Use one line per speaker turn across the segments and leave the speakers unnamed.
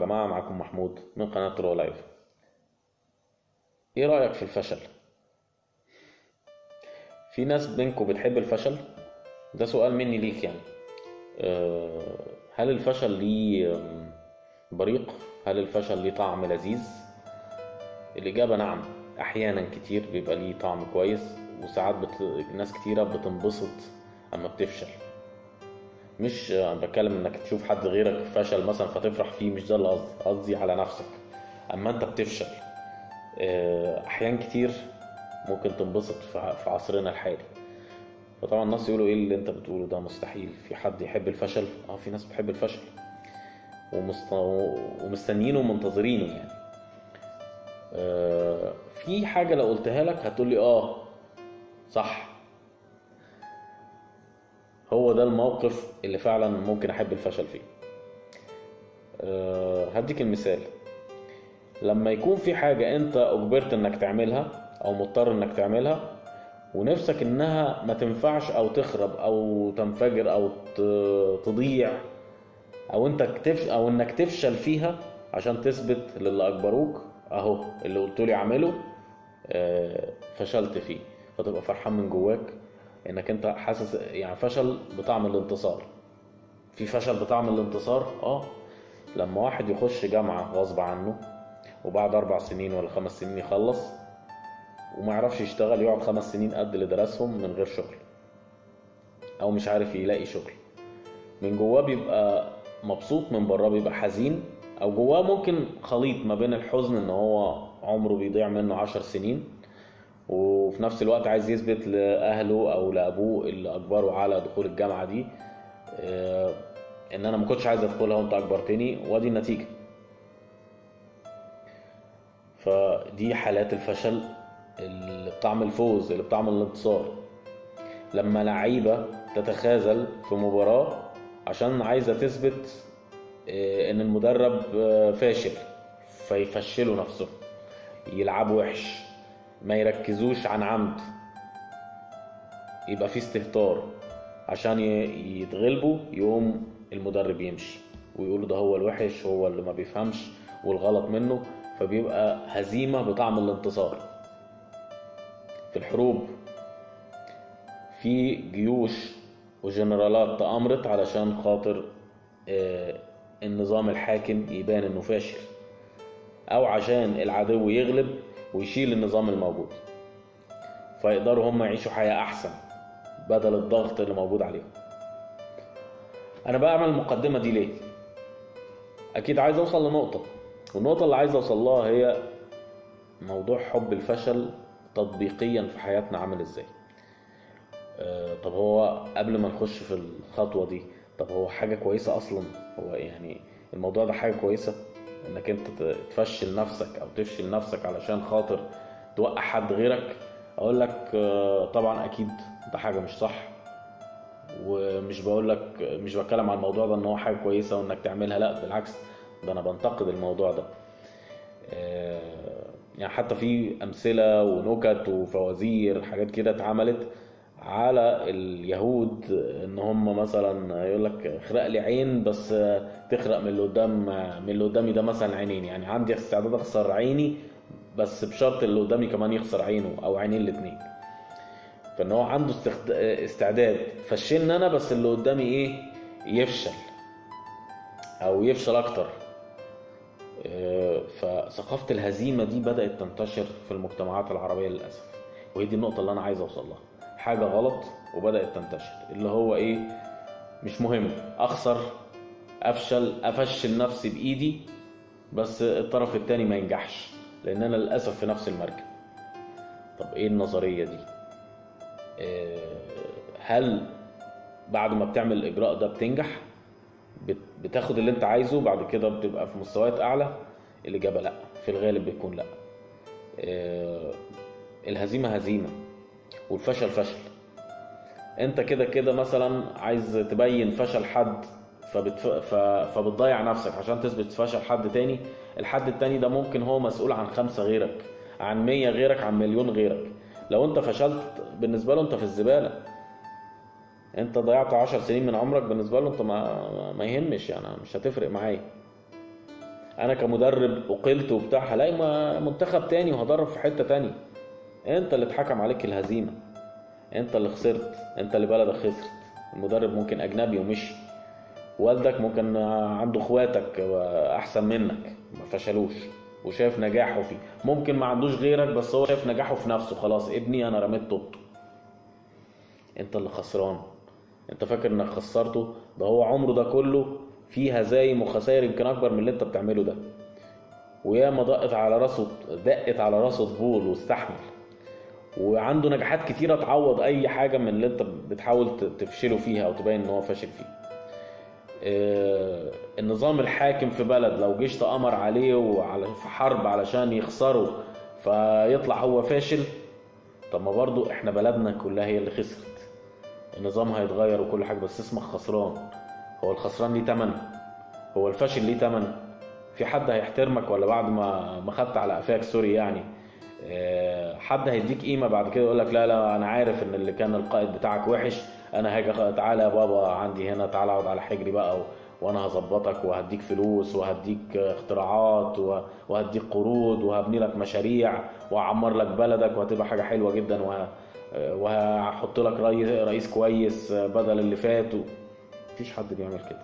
جماعة معاكم محمود من قناة رو لايف ايه رأيك في الفشل؟ في ناس منكم بتحب الفشل؟ ده سؤال مني ليك يعني أه، هل الفشل ليه أم، بريق؟ هل الفشل ليه طعم لذيذ؟ الإجابة نعم أحيانا كتير بيبقى ليه طعم كويس وساعات بت... ناس كتيرة بتنبسط أما بتفشل مش انا بتكلم انك تشوف حد غيرك فشل مثلا فتفرح فيه مش ده اللي قصدي قصدي على نفسك اما انت بتفشل آه، احيان كتير ممكن تنبسط في ع- في عصرنا الحالي فطبعا الناس يقولوا ايه اللي انت بتقوله ده مستحيل في حد يحب الفشل اه في ناس بتحب الفشل ومست... ومستنيينه ومنتظرينه يعني آه، في حاجة لو قلتها لك هتقولي اه صح هو ده الموقف اللي فعلا ممكن احب الفشل فيه أه هديك المثال لما يكون في حاجة انت اجبرت انك تعملها او مضطر انك تعملها ونفسك انها ما تنفعش او تخرب او تنفجر او ت- تضيع او انت تفش او انك تفشل فيها عشان تثبت للي اجبروك اهو اللي قلت لي اعمله آه، فشلت فيه فتبقى فرحان من جواك انك انت حاسس يعني فشل بطعم الانتصار في فشل بطعم الانتصار اه لما واحد يخش جامعة غصب عنه وبعد اربع سنين ولا خمس سنين يخلص وما يعرفش يشتغل يقعد خمس سنين قد اللي درسهم من غير شغل او مش عارف يلاقي شغل من جواه بيبقى مبسوط من بره بيبقى حزين او جواه ممكن خليط ما بين الحزن ان هو عمره بيضيع منه عشر سنين وفي نفس الوقت عايز يثبت لاهله او لابوه اللي اجبره على دخول الجامعه دي آه، ان انا ما كنتش عايز ادخلها وانت اجبرتني وادي النتيجه فدي حالات الفشل اللي بطعم الفوز اللي بطعم الانتصار لما لعيبه تتخاذل في مباراه عشان عايزه تثبت آه، ان المدرب آه، فاشل فيفشلوا نفسهم يلعبوا وحش ما يركزوش عن عمد يبقى في استهتار عشان ي- يتغلبوا يقوم المدرب يمشي ويقولوا ده هو الوحش هو اللي ما بيفهمش والغلط منه فبيبقى هزيمة بطعم الانتصار في الحروب في جيوش وجنرالات تأمرت علشان خاطر آه، النظام الحاكم يبان انه فاشل او عشان العدو يغلب ويشيل النظام الموجود فيقدروا هم يعيشوا حياة احسن بدل الضغط اللي موجود عليهم انا بعمل المقدمة دي ليه اكيد عايز اوصل لنقطة والنقطة اللي عايز اوصل لها هي موضوع حب الفشل تطبيقيا في حياتنا عامل ازاي آه، طب هو قبل ما نخش في الخطوة دي طب هو حاجة كويسة أصلا هو يعني الموضوع ده حاجة كويسة إنك أنت ت- تفشل نفسك أو تفشل نفسك علشان خاطر توقع حد غيرك أقول لك آه، طبعا أكيد ده حاجة مش صح ومش بقول لك مش بتكلم عن الموضوع ده إن هو حاجة كويسة وإنك تعملها لا بالعكس ده أنا بنتقد الموضوع ده آه، يعني حتى في امثله ونكت وفوازير حاجات كده اتعملت على اليهود ان هم مثلا يقول لك اخرق لي عين بس تخرق من اللي قدام من اللي قدامي ده مثلا عينين يعني عندي استعداد اخسر عيني بس بشرط اللي قدامي كمان يخسر عينه او عينين الاثنين فان هو عنده استخد... استعداد فشلني انا بس اللي قدامي ايه يفشل او يفشل اكتر فثقافة الهزيمة دي بدأت تنتشر في المجتمعات العربية للأسف وهي دي النقطة اللي أنا عايز أوصل لها حاجة غلط وبدأت تنتشر اللي هو إيه مش مهم أخسر أفشل أفشل نفسي بإيدي بس الطرف التاني ما ينجحش لأن أنا للأسف في نفس المركب طب إيه النظرية دي آه، هل بعد ما بتعمل الإجراء ده بتنجح بت- بتاخد اللي انت عايزه بعد كده بتبقى في مستويات اعلى الاجابه لا في الغالب بيكون لا آه، الهزيمه هزيمه والفشل فشل انت كده كده مثلا عايز تبين فشل حد فبتف... ف... فبتضيع نفسك عشان تثبت فشل حد تاني الحد التاني ده ممكن هو مسؤول عن خمسة غيرك عن مية غيرك عن مليون غيرك لو انت فشلت بالنسبة له انت في الزبالة انت ضيعت عشر سنين من عمرك بالنسبة له انت ما, ما يهمش يعني مش هتفرق معايا انا كمدرب اقلت وبتاع هلاقي ما- منتخب تاني وهدرب في حته تانية انت اللي اتحكم عليك الهزيمه انت اللي خسرت انت اللي بلدك خسرت المدرب ممكن اجنبي ومشي والدك ممكن عنده اخواتك احسن منك ما فشلوش وشايف نجاحه فيه ممكن ما عندوش غيرك بس هو شايف نجاحه في نفسه خلاص ابني انا رميت طوبته انت اللي خسران انت فاكر انك خسرته ده هو عمره ده كله فيه هزايم وخسائر يمكن اكبر من اللي انت بتعمله ده وياما دقت على راسه دقت على راسه طبول واستحمل وعنده نجاحات كتيرة تعوض أي حاجة من اللي أنت بتحاول ت- تفشله فيها أو تبين إن هو فاشل فيه. آه، النظام الحاكم في بلد لو جيش تأمر عليه وعلى في حرب علشان يخسره فيطلع هو فاشل طب ما برضو احنا بلدنا كلها هي اللي خسرت النظام هيتغير وكل حاجة بس اسمك خسران هو الخسران ليه تمن هو الفاشل ليه تمن في حد هيحترمك ولا بعد ما ما خدت على قفاك سوري يعني آه، حد هيديك قيمه بعد كده يقول لك لا لا انا عارف ان اللي كان القائد بتاعك وحش انا هاجي أخ- تعالى يا بابا عندي هنا تعالى اقعد على حجري بقى و... وانا هظبطك وهديك فلوس وهديك اختراعات و... وهديك قروض وهبني لك مشاريع واعمر لك بلدك وهتبقى حاجه حلوه جدا وه... وهحط لك رئيس رئيس كويس بدل اللي فات و... مفيش حد بيعمل كده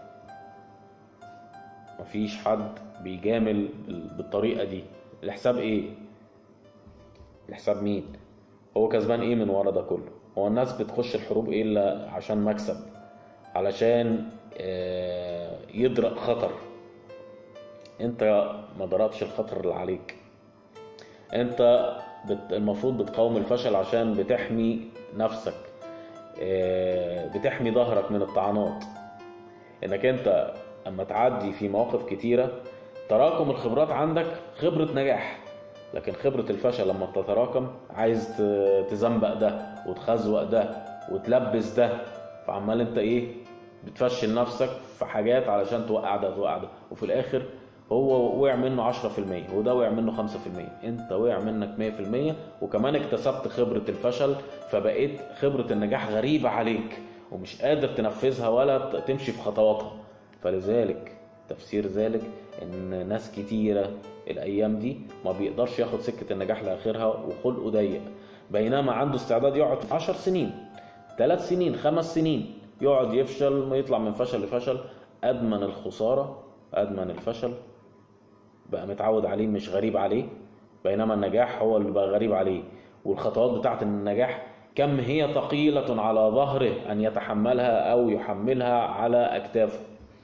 مفيش حد بيجامل بال- بالطريقه دي الحساب ايه الحساب مين هو كسبان ايه من ورا ده كله هو الناس بتخش الحروب ايه الا عشان مكسب علشان آه، يدرأ خطر انت ما ضربش الخطر اللي عليك انت بت... المفروض بتقاوم الفشل عشان بتحمي نفسك آه، بتحمي ظهرك من الطعنات انك انت اما تعدي في مواقف كتيره تراكم الخبرات عندك خبره نجاح لكن خبره الفشل لما بتتراكم عايز ت- تزنبق ده وتخزوق ده وتلبس ده فعمال انت ايه بتفشل نفسك في حاجات علشان توقع ده توقع ده وفي الاخر هو وقع منه 10% وده وقع منه 5% انت وقع منك 100% وكمان اكتسبت خبرة الفشل فبقيت خبرة النجاح غريبة عليك ومش قادر تنفذها ولا ت- تمشي في خطواتها فلذلك تفسير ذلك ان ناس كتيرة الايام دي ما بيقدرش ياخد سكة النجاح لاخرها وخلقه ضيق بينما عنده استعداد يقعد 10 سنين ثلاث سنين خمس سنين يقعد يفشل ما يطلع من فشل لفشل ادمن الخسارة ادمن الفشل بقى متعود عليه مش غريب عليه بينما النجاح هو اللي بقى غريب عليه والخطوات بتاعة النجاح كم هي ثقيلة على ظهره أن يتحملها أو يحملها على أكتافه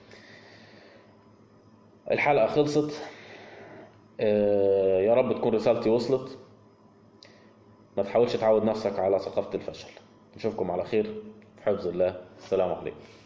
الحلقة خلصت آه، يا رب تكون رسالتي وصلت ما تحاولش تعود نفسك على ثقافة الفشل نشوفكم على خير في حفظ الله السلام عليكم